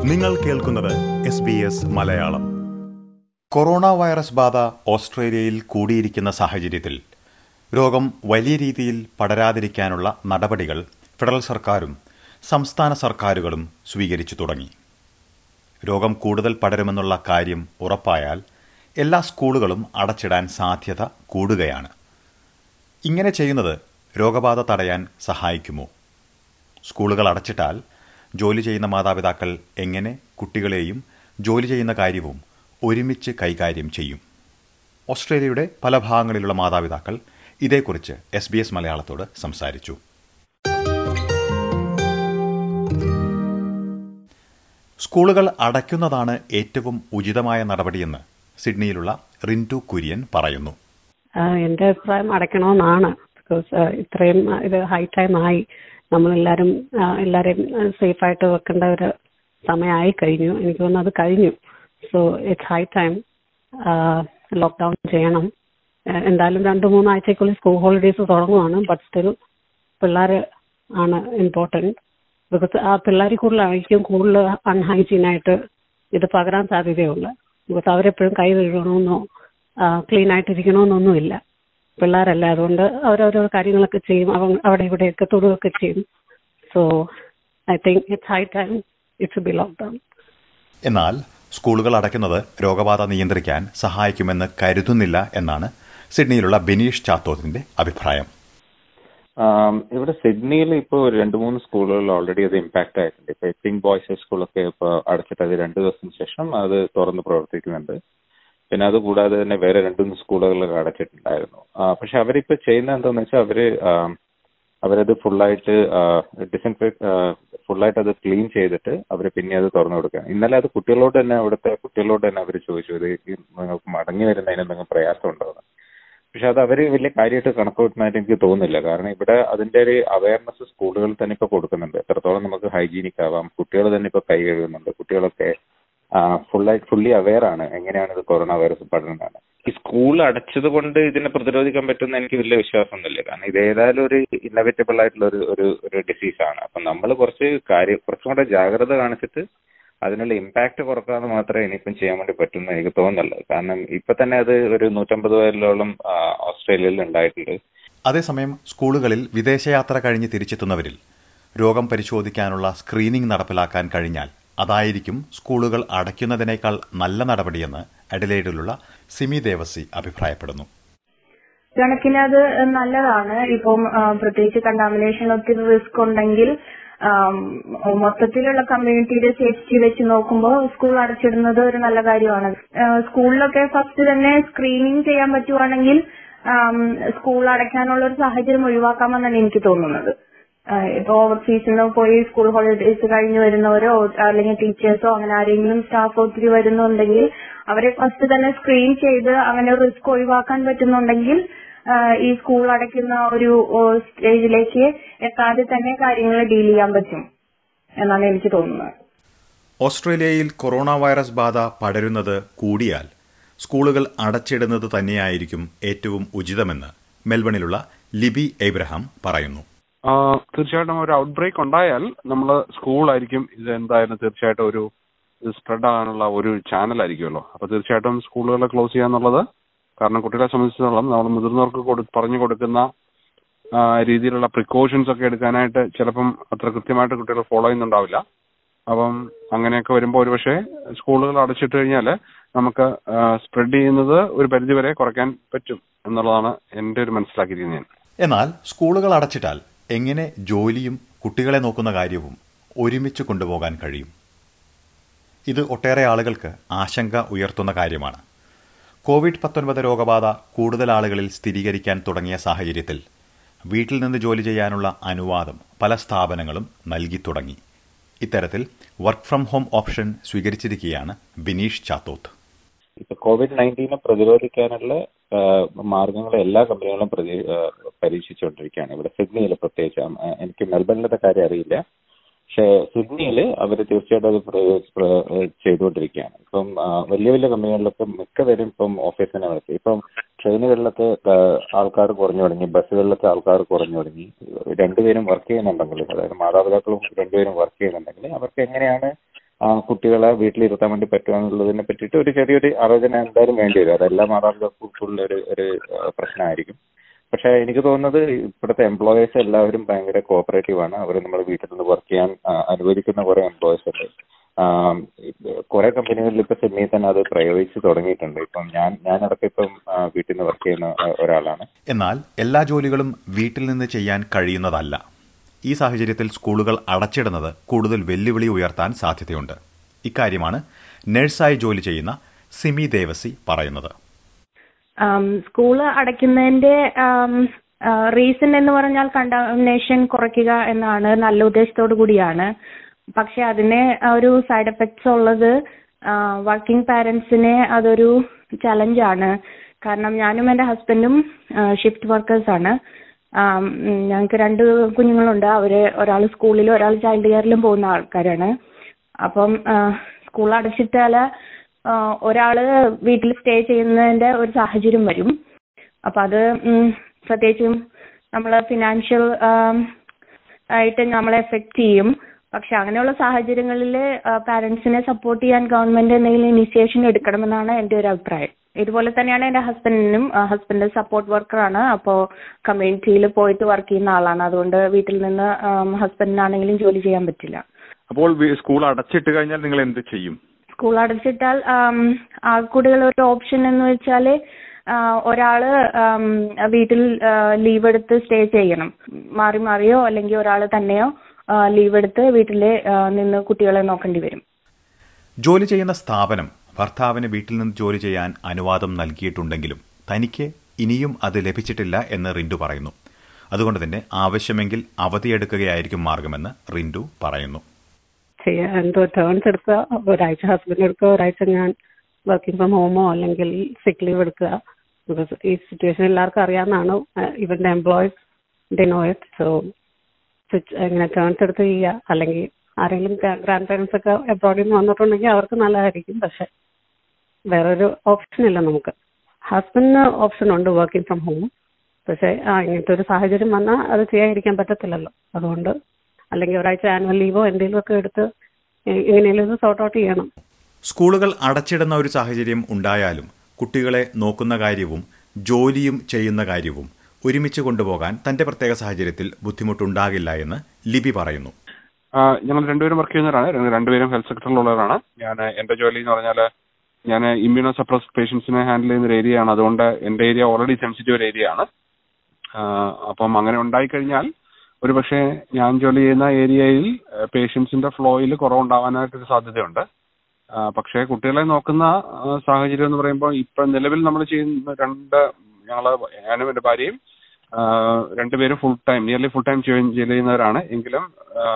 നിങ്ങൾ കേൾക്കുന്നത് S B S Malayalam corona virus ബാധ ഓസ്ട്രേലിയയിൽ കൂടിയിരിക്കുന്ന സാഹചര്യത്തിൽ രോഗം വലിയ രീതിയിൽ പടരാതിരിക്കാനുള്ള നടപടികൾ ഫെഡറൽ സർക്കാരും സംസ്ഥാന സർക്കാരുകളും സ്വീകരിച്ചു തുടങ്ങി രോഗം കൂടുതൽ പടരുമെന്നുള്ള കാര്യം ഉറപ്പായാൽ എല്ലാ സ്കൂളുകളും അടച്ചിടാൻ സാധ്യത കൂടുകയാണ് ഇങ്ങനെ ചെയ്യുന്നത് രോഗബാധ തടയാൻ സഹായിക്കുമോ സ്കൂളുകൾ അടച്ചിട്ടാൽ ജോലി ചെയ്യുന്ന മാതാപിതാക്കൾ എങ്ങനെ കുട്ടികളെയും ജോലി ചെയ്യുന്ന കാര്യവും ഒരുമിച്ച് കൈകാര്യം ചെയ്യും ഓസ്ട്രേലിയയുടെ പല ഭാഗങ്ങളിലുള്ള മാതാപിതാക്കൾ ഇതേക്കുറിച്ച് എസ് ബി എസ് മലയാളത്തോട് സംസാരിച്ചു സ്കൂളുകൾ അടയ്ക്കുന്നതാണ് ഏറ്റവും ഉചിതമായ നടപടിയെന്ന് സിഡ്നിയിലുള്ള റിൻറ്റു കുര്യൻ പറയുന്നു ആഹ് എന്റെ അഭിപ്രായം അടയ്ക്കണമെന്നാണ് ബിക്കോസ് ഇത്രയും ആഹ് ഇത് ഹൈ ടൈം ആയി നമ്മളെല്ലാരും ആഹ് എല്ലാരെയും സേഫ് ആയിട്ട് വെക്കേണ്ട ഒരു സമയമായി കഴിഞ്ഞു എനിക്ക് തോന്നുന്നു അത് കഴിഞ്ഞു so it's high time lockdown ചെയ്യണം ആഹ് എന്തായാലും രണ്ട് മൂന്നാഴ്ചക്കുള്ളിൽ സ്കൂൾ ഹോളിഡേസ് തുടങ്ങുവാണ് ബട്ട് സ്റ്റിൽ പിള്ളേർ ആണ് ഇമ്പോർട്ടൻറ്റ് ബിക്കോസ് ആ പിള്ളേർ കൂടുതലായിരിക്കും കൂടുതൽ അൺഹൈജീൻ ആയിട്ട് ഇത് പകരാൻ സാധ്യതയുള്ളു ബിക്കോസ് അവരെപ്പോഴും കൈ കഴുകണമെന്നോ ക്ലീൻ ആയിട്ടിരിക്കണമെന്നൊന്നുമില്ല പിള്ളേരല്ല അതുകൊണ്ട് അവരോരോ കാര്യങ്ങളൊക്കെ ചെയ്യും അവ- അവിടെ ഇവിടെയൊക്കെ തൊടുകയൊക്കെ ചെയ്യും so I think it's high time it's be lockdown എന്നാൽ സ്കൂളുകൾ അടയ്ക്കുന്നത് രോഗബാധ നിയന്ത്രിക്കാൻ സഹായിക്കുമെന്ന് കരുതുന്നില്ല എന്നാണ് സിഡ്നിയിലുള്ള ബിനീഷ് ചാത്തോത്തിന്റെ അഭിപ്രായം ആം, ഇവിടെ സിഡ്നിയിൽ ഇപ്പോൾ രണ്ട് മൂന്ന് സ്കൂളുകളിൽ ഓൾറെഡി അത് ഇമ്പാക്ട് ആയിട്ടുണ്ട് ഇപ്പൊ എപ്പിംഗ് ബോയ്സ് സ്കൂളൊക്കെ ഇപ്പോൾ അടച്ചിട്ട് അത് രണ്ട് ദിവസത്തിന് ശേഷം അത് തുറന്ന് പ്രവർത്തിക്കുന്നുണ്ട് പിന്നെ അത് കൂടാതെ തന്നെ വേറെ രണ്ട് മൂന്ന് സ്കൂളുകളൊക്കെ അടച്ചിട്ടുണ്ടായിരുന്നു ആ, പക്ഷെ അവരിപ്പോ ചെയ്യുന്ന എന്താന്ന് വെച്ചാൽ അവര് ആം, അവരത് ഫുള്ളായിട്ട് ഡിസിൻഫെക്ട് ഫുള്ളായിട്ട് അത് ക്ലീൻ ചെയ്തിട്ട് അവർ പിന്നെ അത് തുറന്നു കൊടുക്കുക ഇന്നലെ അത് കുട്ടികളോട് തന്നെ അവിടുത്തെ കുട്ടികളോട് തന്നെ അവർ ചോദിച്ചു ഇത് ഈ നിങ്ങൾക്ക് മടങ്ങി വരുന്നതിന് എന്തെങ്കിലും പ്രയാസം ഉണ്ടോ എന്ന്. പക്ഷെ അത് അവര് വലിയ കാര്യമായിട്ട് കണക്ക് കൂട്ടുന്നതായിട്ട് എനിക്ക് തോന്നുന്നില്ല കാരണം ഇവിടെ അതിന്റെ ഒരു അവയർനെസ് സ്കൂളുകളിൽ തന്നെ ഇപ്പൊ കൊടുക്കുന്നുണ്ട് എത്രത്തോളം നമുക്ക് ഹൈജീനിക് ആവാം കുട്ടികൾ തന്നെ ഇപ്പൊ കൈ കഴുകുന്നുണ്ട് കുട്ടികളൊക്കെ ഫുള്ളായിട്ട് ഫുള്ളി അവെയർ ആണ് എങ്ങനെയാണ് ഇത് കൊറോണ വൈറസ് പടരുന്നതാണ് ഈ സ്കൂൾ അടച്ചത് കൊണ്ട് ഇതിനെ പ്രതിരോധിക്കാൻ പറ്റുമെന്ന് എനിക്ക് വലിയ വിശ്വാസമൊന്നുമില്ല കാരണം ഇത് ഏതായാലും ഒരു ഇന്നവേറ്റബിൾ ആയിട്ടുള്ള ഒരു ഒരു ഒരു ഡിസീസാണ് അപ്പൊ നമ്മൾ കുറച്ച് കാര്യം കുറച്ചും കൂടെ ജാഗ്രത കാണിച്ചിട്ട് അതിനുള്ള ഇമ്പാക്ട് കുറക്കാതെ മാത്രമേ ഇനിയിപ്പം ചെയ്യാൻ വേണ്ടി പറ്റുമെന്ന് എനിക്ക് തോന്നുന്നുള്ളൂ കാരണം ഇപ്പൊ തന്നെ അത് ഒരു നൂറ്റമ്പത് പേരിലോളം ആ, ഓസ്ട്രേലിയയിൽ ഉണ്ടായിട്ടുണ്ട് അതേസമയം സ്കൂളുകളിൽ വിദേശയാത്ര കഴിഞ്ഞ് തിരിച്ചെത്തുന്നവരിൽ രോഗം പരിശോധിക്കാനുള്ള സ്ക്രീനിംഗ് നടപ്പിലാക്കാൻ കഴിഞ്ഞാൽ അതായിരിക്കും സ്കൂളുകൾ അടയ്ക്കുന്നതിനേക്കാൾ നല്ല നടപടിയെന്ന് അഡലേഡിലുള്ള സിമി ദേവസി അഭിപ്രായപ്പെടുന്നു കണക്കിന് അത് നല്ലതാണ് ഇപ്പം ആ, പ്രത്യേകിച്ച് കണ്ടാമിനേഷൻ ഒത്തിരി റിസ്ക് ഉണ്ടെങ്കിൽ ആം, മൊത്തത്തിലുള്ള കമ്മ്യൂണിറ്റിയുടെ സേഫ്റ്റി വെച്ച് നോക്കുമ്പോൾ സ്കൂൾ അടച്ചിടുന്നത് ഒരു നല്ല കാര്യമാണ് ആ, സ്കൂളിലൊക്കെ ഫസ്റ്റ് തന്നെ സ്ക്രീനിങ് ചെയ്യാൻ പറ്റുവാണെങ്കിൽ ആം, സ്കൂൾ അടയ്ക്കാനുള്ള ഒരു സാഹചര്യം ഒഴിവാക്കാമെന്നാണ് എനിക്ക് തോന്നുന്നത് ആ, ഇപ്പൊ ഓവർസീസിൽ നിന്ന് പോയി സ്കൂൾ ഹോളിഡേസ് കഴിഞ്ഞ് വരുന്നവരോ അല്ലെങ്കിൽ ടീച്ചേഴ്സോ അങ്ങനെ ആരെങ്കിലും സ്റ്റാഫ് ഒത്തിരി വരുന്നുണ്ടെങ്കിൽ അവരെ ഫസ്റ്റ് തന്നെ സ്ക്രീൻ ചെയ്ത് അങ്ങനെ റിസ്ക് ഒഴിവാക്കാൻ പറ്റുന്നുണ്ടെങ്കിൽ ആ, ഈ സ്കൂൾ അടയ്ക്കുന്ന ഒരു ഓ, സ്റ്റേജിലേക്ക് എത്താതെ തന്നെ കാര്യങ്ങൾ ഡീൽ ചെയ്യാൻ പറ്റും എന്നാണ് എനിക്ക് തോന്നുന്നത് ഓസ്ട്രേലിയയിൽ കൊറോണ വൈറസ് ബാധ പടരുന്നത് കൂടിയാൽ സ്കൂളുകൾ അടച്ചിടുന്നത് തന്നെയായിരിക്കും ഏറ്റവും ഉചിതമെന്ന് മെൽബണിലുള്ള ലിബി എബ്രഹാം പറയുന്നു ആ, തീർച്ചയായിട്ടും ഒരു ഔട്ട് ബ്രേക്ക് ഉണ്ടായാൽ നമ്മൾ സ്കൂളായിരിക്കും ഇത് എന്തായാലും തീർച്ചയായിട്ടും ഒരു സ്പ്രെഡ് ആകാനുള്ള ഒരു ചാനൽ ആയിരിക്കുമല്ലോ അപ്പൊ തീർച്ചയായിട്ടും സ്കൂളുകളെ ക്ലോസ് ചെയ്യാന്നുള്ളത് കാരണം കുട്ടികളെ സംബന്ധിച്ചിടത്തോളം നമ്മൾ മുതിർന്നവർക്ക് കൊടു- പറഞ്ഞു കൊടുക്കുന്ന ആ, രീതിയിലുള്ള പ്രിക്കോഷൻസ് ഒക്കെ എടുക്കാനായിട്ട് ചിലപ്പം അത്ര കൃത്യമായിട്ട് കുട്ടികൾ ഫോളോ ചെയ്യുന്നുണ്ടാവില്ല അപ്പം അങ്ങനെയൊക്കെ വരുമ്പോൾ ഒരുപക്ഷെ സ്കൂളുകൾ അടച്ചിട്ട് കഴിഞ്ഞാൽ നമുക്ക് സ്പ്രെഡ് ചെയ്യുന്നത് ഒരു പരിധിവരെ കുറയ്ക്കാൻ പറ്റും എന്നുള്ളതാണ് എൻ്റെ ഒരു മനസ്സിലാക്കിയിരിക്കുന്നത് ഞാൻ എന്നാൽ സ്കൂളുകൾ അടച്ചിട്ടാൽ എങ്ങനെ ജോലിയും കുട്ടികളെ നോക്കുന്ന കാര്യവും ഒരുമിച്ച് കൊണ്ടുപോകാൻ കഴിയും ഇത് ഒട്ടേറെ ആളുകൾക്ക് ആശങ്ക ഉയർത്തുന്ന കാര്യമാണ് കോവിഡ് പത്തൊൻപത് രോഗബാധ കൂടുതൽ ആളുകളിൽ സ്ഥിരീകരിക്കാൻ തുടങ്ങിയ സാഹചര്യത്തിൽ വീട്ടിൽ നിന്ന് ജോലി ചെയ്യാനുള്ള അനുവാദം പല സ്ഥാപനങ്ങളും നൽകി തുടങ്ങി ഇത്തരത്തിൽ വർക്ക് ഫ്രം ഹോം ഓപ്ഷൻ സ്വീകരിച്ചിരിക്കുകയാണ് ബിനീഷ് ചാത്തോത്ത് ഇപ്പൊ കോവിഡ് നയൻറ്റീനെ പ്രതിരോധിക്കാനുള്ള ആ, മാർഗങ്ങൾ എല്ലാ കമ്പനികളും പ്രതി ആ, പരീക്ഷിച്ചുകൊണ്ടിരിക്കുകയാണ് ഇവിടെ സിഡ്നിയിൽ പ്രത്യേകിച്ച് ആ, എനിക്ക് മെൽബണിലത്തെ കാര്യം അറിയില്ല പക്ഷെ സിഡ്നിയിൽ അവർ തീർച്ചയായിട്ടും അത് പ്ര- പ്ര- ചെയ്തുകൊണ്ടിരിക്കുകയാണ് ഇപ്പം ആ, വലിയ വലിയ കമ്പനികളിലൊക്കെ മിക്കവരും ഇപ്പം ഓഫീസിനെ നടത്തി ഇപ്പം ട്രെയിനുകളിലൊക്കെ ആൾക്കാർ കുറഞ്ഞു തുടങ്ങി ബസ്സുകളിലൊക്കെ ആൾക്കാർ കുറഞ്ഞു തുടങ്ങി രണ്ടുപേരും വർക്ക് ചെയ്യുന്നുണ്ടെങ്കിൽ അതായത് മാതാപിതാക്കളും രണ്ടുപേരും വർക്ക് ചെയ്യുന്നുണ്ടെങ്കിൽ അവർക്ക് എങ്ങനെയാണ് ആ, കുട്ടികളെ വീട്ടിലിരുത്താൻ വേണ്ടി പറ്റുമെന്നുള്ളതിനെ പറ്റിയിട്ട് ഒരു ചെറിയൊരു ആലോചന എന്തായാലും വേണ്ടി വരും അതെല്ലാ മാതാപിതാക്കൾക്കുള്ള ഒരു ഒരു ആ, പ്രശ്നമായിരിക്കും പക്ഷെ എനിക്ക് തോന്നുന്നത് ഇപ്പോഴത്തെ എംപ്ലോയേഴ്സ് എല്ലാവരും ഭയങ്കര കോപ്പറേറ്റീവ് ആണ് അവർ നമ്മൾ വീട്ടിൽ നിന്ന് വർക്ക് ചെയ്യാൻ ആ, അനുവദിക്കുന്ന കുറെ എംപ്ലോയേഴ്സ് ഉണ്ട് ആം, കുറെ കമ്പനികളിൽ ഇപ്പൊ ചെന്നൈയിൽ തന്നെ അത് പ്രയോഗിച്ച് തുടങ്ങിയിട്ടുണ്ട് ഇപ്പം ഞാൻ ഞാനടക്കം ഇപ്പം ആ, വീട്ടിൽ നിന്ന് വർക്ക് ചെയ്യുന്ന ആ, ഒരാളാണ് എന്നാൽ എല്ലാ ജോലികളും വീട്ടിൽ നിന്ന് ചെയ്യാൻ കഴിയുന്നതല്ല ഈ സാഹചര്യത്തിൽ സ്കൂളുകൾ അടച്ചിടുന്നത് കൂടുതൽ വെല്ലുവിളി ഉയർത്താൻ സാധ്യതയുണ്ട് ഇക്കാര്യമാണ് നഴ്സായി ജോലി ചെയ്യുന്ന സിമി ദേവസി പറയുന്നത് ആം, സ്കൂള് അടയ്ക്കുന്നതിന്റെ റീസൺ എന്ന് പറഞ്ഞാൽ കണ്ടാമിനേഷൻ കുറയ്ക്കുക എന്നാണ് നല്ല ഉദ്ദേശത്തോടു കൂടിയാണ് പക്ഷെ അതിന് ഒരു സൈഡ് എഫക്ട്സ് ഉള്ളത് വർക്കിംഗ് പാരന്റ്സിന് അതൊരു ചലഞ്ചാണ് കാരണം ഞാനും എൻ്റെ ഹസ്ബൻഡും ഷിഫ്റ്റ് വർക്കേഴ്സ് ആണ് ആം, ഉം, ഞങ്ങൾക്ക് രണ്ട് കുഞ്ഞുങ്ങളുണ്ട് അവര് ഒരാൾ സ്കൂളിലും ഒരാൾ ചൈൽഡ് കെയറിലും പോകുന്ന ആൾക്കാരാണ് അപ്പം സ്കൂൾ അടച്ചിട്ടാല് ആ, ഒരാള് വീട്ടിൽ സ്റ്റേ ചെയ്യുന്നതിന്റെ ഒരു സാഹചര്യം വരും അപ്പൊ അത് ഉം, പ്രത്യേകിച്ചും നമ്മള് ഫിനാൻഷ്യൽ ആയിട്ട് നമ്മളെ എഫക്ട് ചെയ്യും പക്ഷെ അങ്ങനെയുള്ള സാഹചര്യങ്ങളിൽ പാരന്റ്സിനെ സപ്പോർട്ട് ചെയ്യാൻ ഗവൺമെന്റ് എന്തെങ്കിലും ഇനിഷ്യേഷൻ എടുക്കണമെന്നാണ് എന്റെ ഒരു അഭിപ്രായം ഇതുപോലെ തന്നെയാണ് എന്റെ ഹസ്ബൻഡിനും ഹസ്ബൻഡ് സപ്പോർട്ട് വർക്കറാണ് അപ്പോൾ കമ്മ്യൂണിറ്റിയിൽ പോയിട്ട് വർക്ക് ചെയ്യുന്ന ആളാണ് അതുകൊണ്ട് വീട്ടിൽ നിന്ന് ഹസ്ബൻഡിനാണെങ്കിലും ജോലി ചെയ്യാൻ പറ്റില്ല അപ്പോൾ വി- സ്കൂൾ അടച്ചിട്ട് കഴിഞ്ഞാൽ നിങ്ങൾ എന്ത് ചെയ്യും സ്കൂൾ അടച്ചിട്ടാൽ ആം, ആൾക്കൂടുതൽ ഒരു ഓപ്ഷൻ എന്ന് വെച്ചാൽ ഒരാള് ആം, വീട്ടിൽ ലീവ് എടുത്ത് സ്റ്റേ ചെയ്യണം മാറി മാറിയോ അല്ലെങ്കിൽ ഒരാൾ തന്നെയോ ലീവ് എടുത്ത് വീട്ടിൽ നിന്ന് കുട്ടികളെ നോക്കേണ്ടി വരും ജോലി ചെയ്യുന്ന സ്ഥാപനം ഭർത്താവിന് വീട്ടിൽ നിന്ന് ജോലി ചെയ്യാൻ അനുവാദം നൽകിയിട്ടുണ്ടെങ്കിലും തനിക്ക് ഇനിയും അത് ലഭിച്ചിട്ടില്ല എന്ന് റിൻഡു പറയുന്നു അതുകൊണ്ട് തന്നെ ആവശ്യമെങ്കിൽ അവധിയെടുക്കുകയായിരിക്കും മാർഗമെന്ന് റിൻഡു പറയുന്നു ചെയ്യാൻ എന്തോ ടേൺസ് എടുക്കുക ഒരാഴ്ച ഹസ്ബൻഡ് എടുക്കുക ഒരാഴ്ച ഞാൻ വർക്കിംഗ് ഫ്രം ഹോമോ അല്ലെങ്കിൽ സിക്ക് ലീവ് എടുക്കുക ബിക്കോസ് ഈ സിറ്റുവേഷൻ എല്ലാവർക്കും അറിയാവുന്നതാണ് ഇവരുടെ employees they know it so ഇങ്ങനെ ടേൺസ് എടുത്ത് ചെയ്യുക അല്ലെങ്കിൽ ആരെങ്കിലും ഗ്രാൻഡ് പേരൻസ് ഒക്കെ എബ്രോഡിൽ നിന്ന് വന്നിട്ടുണ്ടെങ്കിൽ അവർക്ക് നല്ലതായിരിക്കും പക്ഷെ വേറൊരു ഓപ്ഷൻ ഇല്ല നമുക്ക് ഹസ്ബൻഡിന് ഓപ്ഷൻ ഉണ്ട് വർക്കിംഗ് ഫ്രം ഹോം പക്ഷെ ആ ഇങ്ങനത്തെ ഒരു സാഹചര്യം വന്നാൽ അത് ചെയ്യാതിരിക്കാൻ പറ്റത്തില്ലല്ലോ അതുകൊണ്ട് അല്ലെങ്കിൽ ഒരാഴ്ച ആനുവൽ ലീവോ എന്തെങ്കിലും ഒക്കെ എടുത്ത് എങ്ങനെയെങ്കിലും ഇത് സോർട്ട് ഔട്ട് ചെയ്യണം സ്കൂളുകൾ അടച്ചിടുന്ന ഒരു സാഹചര്യം ഉണ്ടായാലും കുട്ടികളെ നോക്കുന്ന കാര്യവും ജോലിയും ചെയ്യുന്ന കാര്യവും ഒരുമിച്ച് കൊണ്ടുപോകാൻ തന്റെ പ്രത്യേക സാഹചര്യത്തിൽ ബുദ്ധിമുട്ടുണ്ടാകില്ല എന്ന് ലിബി പറയുന്നു ആ, ഞങ്ങൾ രണ്ടുപേരും വർക്ക് ചെയ്യുന്നവരാണ് രണ്ട് രണ്ടുപേരും ഹെൽത്ത് സെക്ടറിലുള്ളവരാണ് ഞാൻ എന്റെ ജോലി എന്ന് പറഞ്ഞാൽ ഞാൻ ഇമ്മ്യൂണോ സപ്രസ് പേഷ്യൻസിനെ ഹാൻഡിൽ ചെയ്യുന്ന ഒരു ഏരിയ ആണ് അതുകൊണ്ട് എന്റെ ഏരിയ ഓൾറെഡി സെൻസിറ്റീവ് ഒരു ഏരിയ ആണ് ആ, അപ്പം അങ്ങനെ ഉണ്ടായിക്കഴിഞ്ഞാൽ ഒരു പക്ഷേ ഞാൻ ജോലി ചെയ്യുന്ന ഏരിയയിൽ പേഷ്യൻസിന്റെ ഫ്ലോയിൽ കുറവുണ്ടാവാനായിട്ടൊരു സാധ്യതയുണ്ട് ആ, പക്ഷേ കുട്ടികളെ നോക്കുന്ന ആ, സാഹചര്യം എന്ന് പറയുമ്പോൾ ഇപ്പൊ നിലവിൽ നമ്മൾ ചെയ്യുന്ന രണ്ട് ഞങ്ങള് ഞാനും എന്റെ ഭാര്യയും ആ, രണ്ടുപേരും full time nearly full time ചെയ്യുന്നവരാണ് എങ്കിലും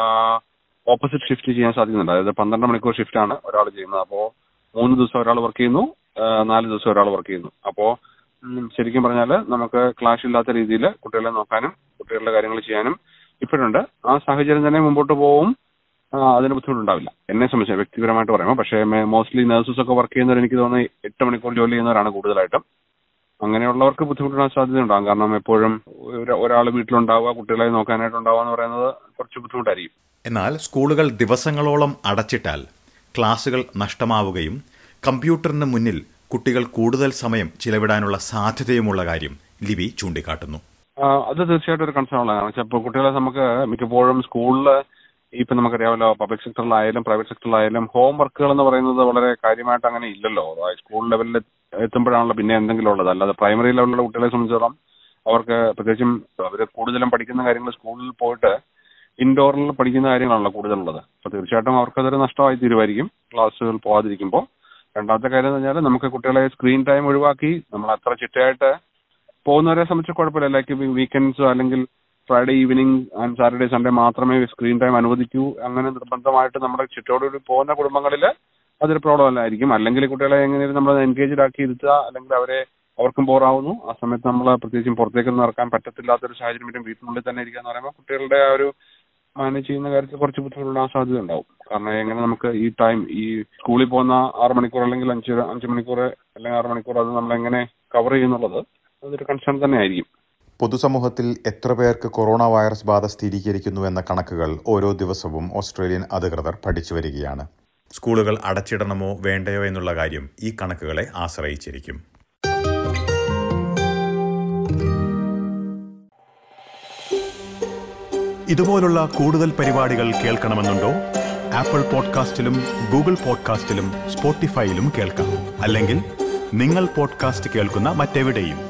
ഓപ്പോസിറ്റ് ഷിഫ്റ്റ് ചെയ്യാൻ സാധിക്കുന്നുണ്ട് അതായത് പന്ത്രണ്ട് മണിക്കൂർ ഷിഫ്റ്റ് ആണ് ഒരാൾ ചെയ്യുന്നത് അപ്പോ മൂന്ന് ദിവസം ഒരാൾ വർക്ക് ചെയ്യുന്നു ആ, നാല് ദിവസം ഒരാൾ വർക്ക് ചെയ്യുന്നു അപ്പോ ഉം, ശരിക്കും പറഞ്ഞാൽ നമുക്ക് ക്ലാഷ് ഇല്ലാത്ത രീതിയിൽ കുട്ടികളെ നോക്കാനും കുട്ടികളുടെ കാര്യങ്ങൾ ചെയ്യാനും ഇപ്പോഴുണ്ട് ആ സാഹചര്യം തന്നെ മുമ്പോട്ട് പോവും ആ, അതിന് ബുദ്ധിമുട്ടുണ്ടാവില്ല എന്നെ സംബന്ധിച്ച് വ്യക്തിപരമായിട്ട് പറയുമ്പോൾ പക്ഷേ മോസ്റ്റ്ലി നഴ്സസ് ഒക്കെ വർക്ക് ചെയ്യുന്നവർ എനിക്ക് തോന്നുന്നു എട്ട് മണിക്കൂർ ജോലി ചെയ്യുന്നവരാണ് കൂടുതലായിട്ടും അങ്ങനെയുള്ളവർക്ക് ബുദ്ധിമുട്ടാൻ സാധ്യതയുണ്ടാകും കാരണം എപ്പോഴും ഒരാൾ വീട്ടിലുണ്ടാവുക കുട്ടികളെ നോക്കാനായിട്ട് ഉണ്ടാവുക എന്ന് പറയുന്നത് കുറച്ച് ബുദ്ധിമുട്ടായിരിക്കും എന്നാൽ സ്കൂളുകൾ ദിവസങ്ങളോളം അടച്ചിട്ടാൽ ക്ലാസുകൾ നഷ്ടമാവുകയും കമ്പ്യൂട്ടറിന് മുന്നിൽ കുട്ടികൾ കൂടുതൽ സമയം ചിലവിടാനുള്ള സാധ്യതയുമുള്ള കാര്യം ലിബി ചൂണ്ടിക്കാട്ടുന്നു ആ, അത് തീർച്ചയായിട്ടും ഒരു കൺസേൺ ഉള്ളതാണ് കാരണം വെച്ചാൽ ഇപ്പോൾ കുട്ടികളെ നമുക്ക് മിക്കപ്പോഴും സ്കൂളിൽ ഇപ്പൊ നമുക്കറിയാമല്ലോ പബ്ലിക് സെക്ടറിലായാലും പ്രൈവറ്റ് സെക്ടറിലായാലും ഹോം വർക്കുകൾ എന്ന് പറയുന്നത് വളരെ കാര്യമായിട്ട് അങ്ങനെ ഇല്ലല്ലോ അതായത് സ്കൂൾ ലെവലിൽ എത്തുമ്പോഴാണല്ലോ പിന്നെ എന്തെങ്കിലും ഉള്ളത് അല്ലാതെ പ്രൈമറി ലെവലിലുള്ള കുട്ടികളെ സംബന്ധിച്ചിടത്തോളം അവർക്ക് പ്രത്യേകിച്ചും അവർ കൂടുതലും പഠിക്കുന്ന കാര്യങ്ങൾ സ്കൂളിൽ പോയിട്ട് ഇൻഡോറിൽ പഠിക്കുന്ന കാര്യങ്ങളാണല്ലോ കൂടുതലുള്ളത് അപ്പൊ തീർച്ചയായിട്ടും അവർക്ക് അതൊരു നഷ്ടമായി തീരുമായിരിക്കും ക്ലാസ്സുകൾ പോകാതിരിക്കുമ്പോൾ രണ്ടാമത്തെ കാര്യം എന്ന് പറഞ്ഞാൽ നമുക്ക് കുട്ടികളെ സ്ക്രീൻ ടൈം ഒഴിവാക്കി നമ്മൾ അത്ര ചിട്ടയായിട്ട് പോകുന്നവരെ സംബന്ധിച്ച് കുഴപ്പമില്ല ലൈക്ക് വീക്കെൻഡ്സ് അല്ലെങ്കിൽ Friday evening and Saturday Sunday മാത്രമേ സ്ക്രീൻ ടൈം അനുവദിക്കൂ അങ്ങനെ നിർബന്ധമായിട്ട് നമ്മുടെ ചുറ്റോടുകൂടി പോകുന്ന കുടുംബങ്ങളിൽ അതൊരു പ്രോബ്ലം അല്ലായിരിക്കും അല്ലെങ്കിൽ കുട്ടികളെ എങ്ങനെയും നമ്മൾ എൻഗേജ്ഡ് ആക്കി ഇരുത്തുക അല്ലെങ്കിൽ അവരെ അവർക്കും ബോറാവുന്നു ആ സമയത്ത് നമ്മൾ പ്രത്യേകിച്ചും പുറത്തേക്കൊന്നും ഇറക്കാൻ പറ്റത്തില്ലാത്തൊരു സാഹചര്യം വരും വീട്ടിനുള്ളിൽ തന്നെ ഇരിക്കുക എന്ന് പറയുമ്പോൾ കുട്ടികളുടെ ആ ഒരു മാനേജ് ചെയ്യുന്ന കാര്യത്തിൽ കുറച്ച് ബുദ്ധിമുട്ടുണ്ടാകാൻ സാധ്യത ഉണ്ടാവും കാരണം എങ്ങനെ നമുക്ക് ഈ ടൈം ഈ സ്കൂളിൽ പോകുന്ന ആറ് മണിക്കൂർ അല്ലെങ്കിൽ അഞ്ച് അഞ്ച് മണിക്കൂർ അല്ലെങ്കിൽ ആറ് മണിക്കൂർ അത് നമ്മൾ എങ്ങനെ കവർ ചെയ്യുന്നുള്ളത് അതൊരു കൺസേൺ തന്നെ ആയിരിക്കും പൊതുസമൂഹത്തിൽ എത്ര പേർക്ക് കൊറോണ വൈറസ് ബാധ സ്ഥിരീകരിക്കുന്നു എന്ന കണക്കുകൾ ഓരോ ദിവസവും ഓസ്ട്രേലിയൻ അധികൃതർ പഠിച്ചു വരികയാണ് സ്കൂളുകൾ അടച്ചിടണമോ വേണ്ടയോ എന്നുള്ള കാര്യം ഈ കണക്കുകളെ ആശ്രയിച്ചിരിക്കും ഇതുപോലുള്ള കൂടുതൽ പരിപാടികൾ കേൾക്കണമെന്നുണ്ടോ ആപ്പിൾ പോഡ്കാസ്റ്റിലും ഗൂഗിൾ പോഡ്കാസ്റ്റിലും സ്പോട്ടിഫൈയിലും കേൾക്കാം അല്ലെങ്കിൽ നിങ്ങൾ പോഡ്കാസ്റ്റ് കേൾക്കുന്ന മറ്റെവിടെയും